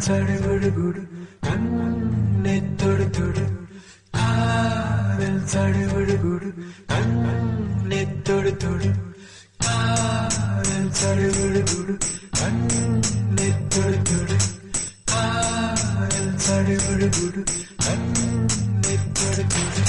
சடுகுடு கண்ணை தொடு தொடு காதல் சடுகுடு கண்ணை தொடு தொடு காதல் சடுகுடு கண்ணை தொடு தொடு காதல் சடுகுடு கண்ணை தொடு தொடு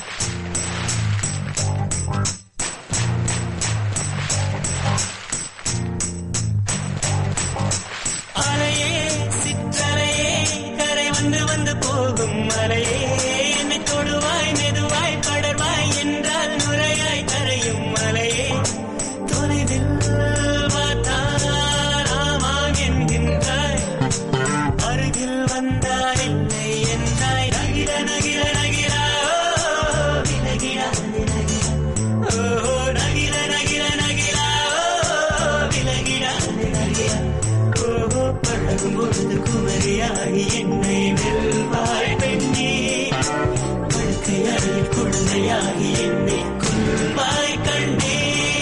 அலையே சிற்றலையே கரை வந்து வந்து போகும் மலையே என்னை தொடுவாய் மெதுவாய் படர்வாய் என்றால் நுரையாய் கரையும் மலையே தொலைவில் பார்த்தால் ஆமாம் என்கின்றாய் அருகில் வந்தால் இல்லை என்றாய் நகிர நகிர நகிரா ஓ, விலகிடா விலகிடா ஓ நகிர நகிர நகிரா ஓ, விலகிடா விலகிடா ஓ பழகும் பொழுது குமரியாகி என்னை வெல்வாய் பெண்ணே படுக்கை அறையில் குழந்தையாகி என்னை கொள்வாய் கண்ணே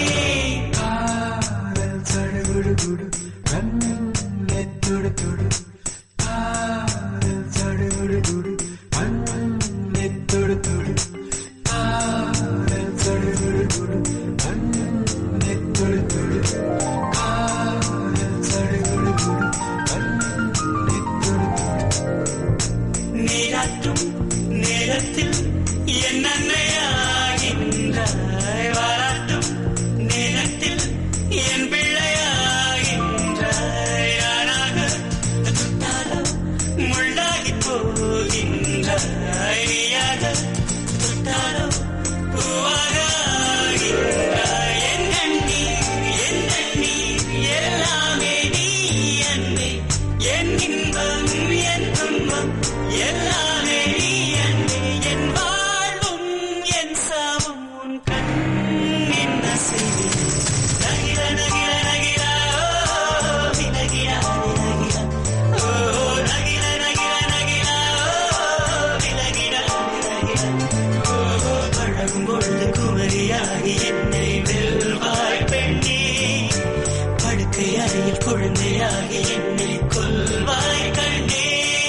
காதல் சடுகுடு கண்ணை தொடு தொடு காதல் சடுகுடு கண்ணை தொடு தொடு காதல் சடுகுடு கண்ணை தொடு தொடு காதல் சடுகுடு கண்ணை தொடு தொடு நீராட்டும் நேரத்தில் என் அன்னையாகின்றாய் வாராட்டும் நேரத்தில் என் பிள்ளையாகின்றாய் ஆனாக தொட்டாலோ முள்ளாகி போகின்றாய் நீயாக தொட்டாலோ பூவாக ஆகின்றாய் என் கண்ணீர் என் கண்ணீர் எல்லாமே நீ அன்பே என் இன்பம் என் துன்பம் எல்லாமே நீ அன்பே என் வாழ்வும் என் சாவும் உன் கண்ணின் அசைவே நகிர நகிர நகிரா ஓ விலகிடா விலகிடா ஓ நகிர நகிர நகிரா ஓ விலகிடா விலகிடா ஓ பழகும் பொழுது குமரியாகி என்னை வெல்வாய் பெண்ணே படுக்கை அறையில் குழந்தையாகி என்னை கொல்வாய் கண்ணே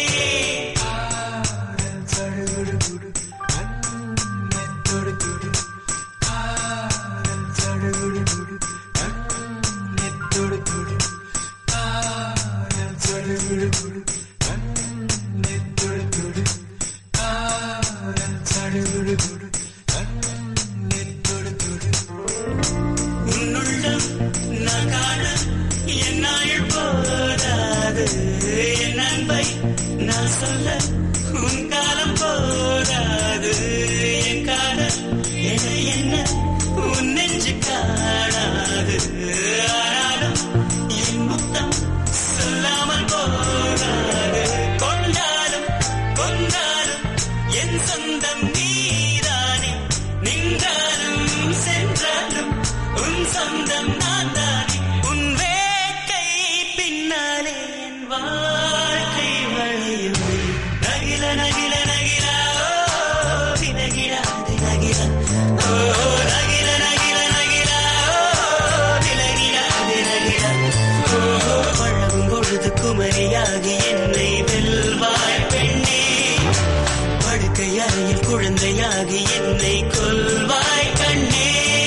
காதல் சடுகுடு கண்ணை தொடு தொடு காதல் சடுகுடு கண்ணை தொடு தொடு காதல் சடுகுடு கண்ணை தொடு தொடு காதல் சடுகுடு கண்ணை தொடு தொடு உன்னுள்ளம் நான் காண என் நாள் போதாது என் அன்பை நான் சொல்ல உன் காலம் போதாது என் காதல் என என்ன உன் நெஞ்சு காணாது ஆனாலும் என் முத்தம் சொல்லாமல் போகாது கொண்டாலும் கொண்டாலும் என் சொந்தம் நீதானே நின்றாலும் சென்றாலும் உன் சொந்தம் நான் தானே உன் வேட்டை பின்னாலே என் வாழ்க்கை வழியும் நகில நகில நகிலா ஓ விலகிடாது நகிலா ஓ நகில நகில நகிலா ஓ விலகிடாது நகிலா ஓ பழகும் பொழுது குமரியாகி என்னை வெல்வாய் பெண்ணே படுக்கை அறையில் குழந்தையாகி என்னை கொல்வாய் கண்ணே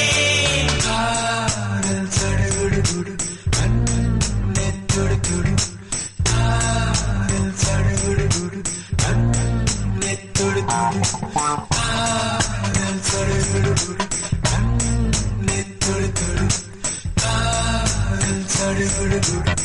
காதல் சடுகுடு கண்ணை தொடு தொடு காதல் சடுகுடு கண்ணை தொடு தொடு காதல் சடுகுடு கண்ணை தொடு தொடு காதல் சடுகுடு